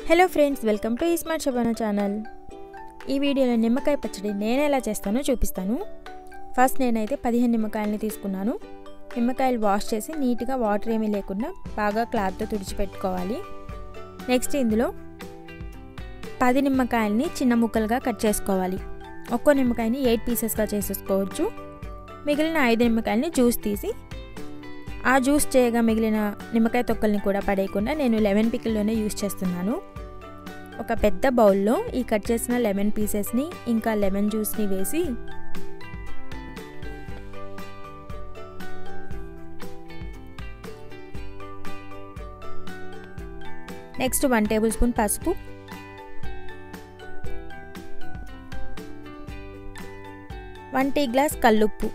hello friends welcome to smart Shabana channel ఈ వీడియోలో నిమ్మకాయ పచ్చడి నేను ఎలా చేస్తానో చూపిస్తాను ఫస్ట్ నేనైతే పదిహేను నిమ్మకాయలని తీసుకున్నాను నిమ్మకాయలు వాష్ చేసి నీట్గా వాటర్ ఏమీ లేకుండా బాగా క్లాత్తో తుడిచిపెట్టుకోవాలి నెక్స్ట్ ఇందులో పది నిమ్మకాయలని చిన్న ముక్కలుగా కట్ చేసుకోవాలి ఒక్కో నిమ్మకాయని ఎయిట్ పీసెస్గా చేసేసుకోవచ్చు మిగిలిన ఐదు నిమ్మకాయలని జ్యూస్ తీసి ఆ జ్యూస్ చేయగా మిగిలిన నిమ్మకాయ తొక్కల్ని కూడా పడేయకుండా నేను లెమన్ పికిల్లోనే యూస్ చేస్తున్నాను ఒక పెద్ద బౌల్లో ఈ కట్ చేసిన లెమన్ పీసెస్ని ఇంకా లెమన్ జ్యూస్ని వేసి నెక్స్ట్ వన్ టేబుల్ స్పూన్ పసుపు వన్ టీ గ్లాస్ కల్లుప్పు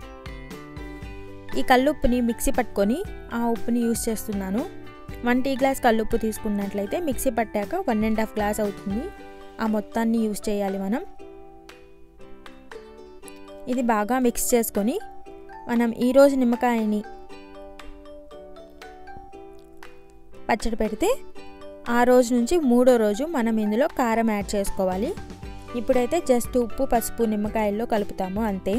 ఈ కల్లుప్పుని మిక్సీ పట్టుకొని ఆ ఉప్పుని యూస్ చేస్తున్నాను వన్ టీ గ్లాస్ కల్లుప్పు తీసుకున్నట్లయితే మిక్సీ పట్టాక వన్ అండ్ హాఫ్ గ్లాస్ అవుతుంది ఆ మొత్తాన్ని యూస్ చేయాలి మనం ఇది బాగా మిక్స్ చేసుకొని మనం ఈరోజు నిమ్మకాయని పచ్చడి పెడితే ఆ రోజు నుంచి మూడో రోజు మనం ఇందులో కారం యాడ్ చేసుకోవాలి ఇప్పుడైతే జస్ట్ ఉప్పు పసుపు నిమ్మకాయల్లో కలుపుతాము అంతే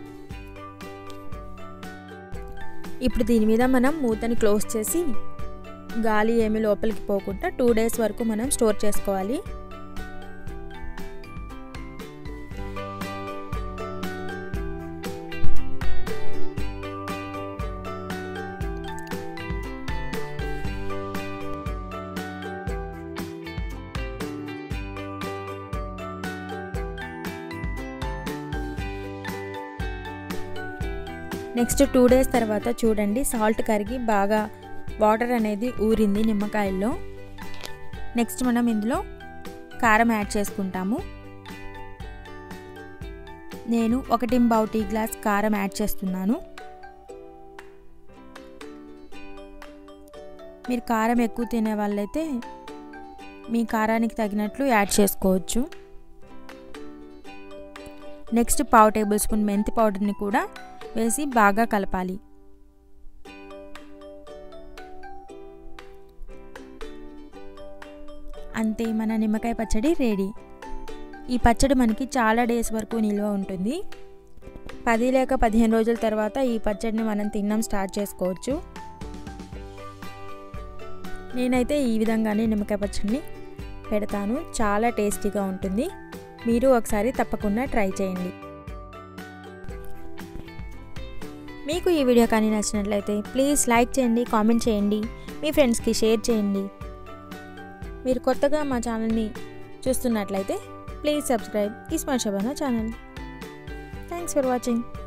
ఇప్పుడు దీని మీద మనం మూతని క్లోజ్ చేసి గాలి ఏమి లోపలికి పోకుండా టూ డేస్ వరకు మనం స్టోర్ చేసుకోవాలి నెక్స్ట్ టూ డేస్ తర్వాత చూడండి సాల్ట్ కరిగి బాగా వాటర్ అనేది ఊరింది నిమ్మకాయల్లో నెక్స్ట్ మనం ఇందులో కారం యాడ్ చేసుకుంటాము నేను ఒకటి బావు టీ గ్లాస్ కారం యాడ్ చేస్తున్నాను మీరు కారం ఎక్కువ తినే వాళ్ళైతే మీ కారానికి తగినట్లు యాడ్ చేసుకోవచ్చు నెక్స్ట్ పావు టేబుల్ స్పూన్ మెంతి పౌడర్ని కూడా వేసి బాగా కలపాలి అంతే మన నిమ్మకాయ పచ్చడి రెడీ ఈ పచ్చడి మనకి చాలా డేస్ వరకు నిల్వ ఉంటుంది పది లేక పదిహేను రోజుల తర్వాత ఈ పచ్చడిని మనం తినడం స్టార్ట్ చేసుకోవచ్చు నేనైతే ఈ విధంగానే నిమ్మకాయ పచ్చడిని పెడతాను చాలా టేస్టీగా ఉంటుంది మీరు ఒకసారి తప్పకుండా ట్రై చేయండి మీకు ఈ వీడియో కానీ నచ్చినట్లయితే ప్లీజ్ లైక్ చేయండి కామెంట్ చేయండి మీ ఫ్రెండ్స్కి షేర్ చేయండి మీరు కొత్తగా మా ఛానల్ని చూస్తున్నట్లయితే ప్లీజ్ సబ్స్క్రైబ్ ఈ smart Shabana channel thanks for watching